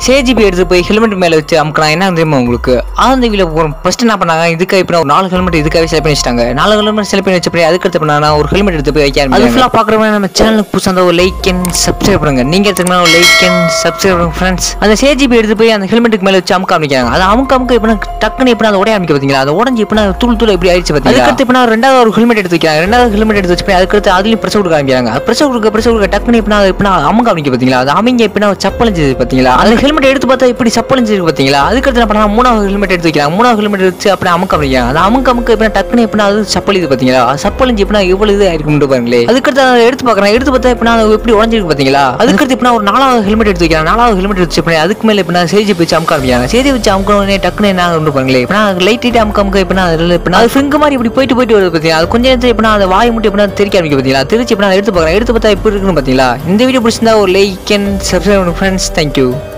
சேஜிபி எடுத்து போய் ஹெல்மெட் மேல வச்சு அமுக்கலாம் என்ன தெரியுமா உங்களுக்கு ஆனந்த வீல போகிறோம் ஃபர்ஸ்ட் என்ன பண்ணாங்க இதுக்காக இப்போ ஒரு நாலு ஹெல்மெட் இதுக்காகவே செலக்ட் பண்ணி வச்சிட்டாங்க நாலு ஹெல்மெட் செலக்ட் பண்ணி வச்சப்படி அதுக்கு அடுத்து பண்ணா ஒரு ஹெல்மெட் எடுத்து போய் வைக்க ஆரம்பிச்சாங்க. அது ஃபுல்லாக பார்க்குறவங்க நம்ம சேனலுக்கு புதுசாக இருந்தால் ஒரு லைக் அண்ட் சப்ஸ்கிரைப் பண்ணுங்க நீங்க எடுத்துக்கணும் ஒரு லைக் அண்ட் சப்ஸ்கிரைப் பண்ணுங்க ஃப்ரெண்ட்ஸ் அந்த சேஜிபி எடுத்து போய் அந்த ஹெல்மெட்டுக்கு மேல வச்சு அமுக்க ஆரம்பிக்கிறாங்க அது அமுக்க அமுக்க இப்போ டக்குன்னு இப்போ அதை உடைய ஆரம்பிக்க பார்த்தீங்களா அது உடஞ்சி இப்போ தூள் தூள் எப்படி ஆயிடுச்சு பார்த்தீங்களா அதுக்கடுத்து இப்போ ரெண்டாவது ஒரு ஹெல்மெட் எடுத்து வைக்கிறாங்க ரெண்டாவது ஹெல்மெட் எடுத்து வச்சு அதுக்கடுத்து அதுலயும் பிரச்சனை கொடுக்க ஆரம்பிக்கிறாங்க பிரச்சனை கொடுக்க பிரச்சனை கொடுக்க டக்குன்னு இப்போ இப்போ அமுக்க ஆரம்பிக்க பார்த்தீங்களா அது அமைங்க இப்போ சப்பளிஞ்சது பார்த்தீங்களா அந்த ஹெல்மெட் எடுத்து பார்த்தா இப்படி சப்பளிஞ்சிருக்கு பார்த்தீங்களா அதுக்கடுத்து என்ன பண்ணா மூணாவது ஹெல்மெட் எடுத்து வைக்கிறாங்க மூணாவது ஹெல்மெட் வச்சு அப்படியே அமுக்க ஆரம்பிக்கிறாங்க அது அமுக்க அமுக்க இப்போ டக்குன்னு இப்போ அது சப்பளிது பார்த்தீங்களா சப்பளிஞ்சு இப்போ எவ்வளவு இது ஆயிருக்கும்னு பாருங்களே அதுக்கடுத்து அதை எடுத்து பார்க்குறேன் எடுத்து பார்த்தா இப்போ அது எப்படி உடஞ்சிருக்கு பார்த்தீங்களா அதுக்கடுத்து இப்போ ஒரு நாலாவது ஹெல்மெட் எடுத்து வைக்கிறேன் நாலாவது ஹெல்மெட் எடுத்து இப்போ அதுக்கு மேலே இப்போ சேஜி வச்சு அமுக்க ஆரம்பிக்கிறாங்க சேஜி வச்சு அமுக்க உடனே டக்குன்னு என்ன ஆகும்னு பாருங்களே இப்போ லைட் லைட் அமுக்க அமுக்க இப்போ அதில் இப்போ அது ஃபிங்கு மாதிரி இப்படி போயிட்டு போயிட்டு வருது பார்த்தீங்களா அது கொஞ்ச நேரத்தில் இப்போ அதை வாய் முட்டி இப்போ தெரிக்க ஆரம்பிக்க பார்த்தீங்களா தெரிச்சு இப்போ நான் எடுத்து பார்க்குறேன் எடுத்து பார்த்தா எப்படி இருக்குன்னு பார்த்தீங்களா இந்த வீடியோ பிடிச்சிருந்தா ஒரு like and subscribe friends thank you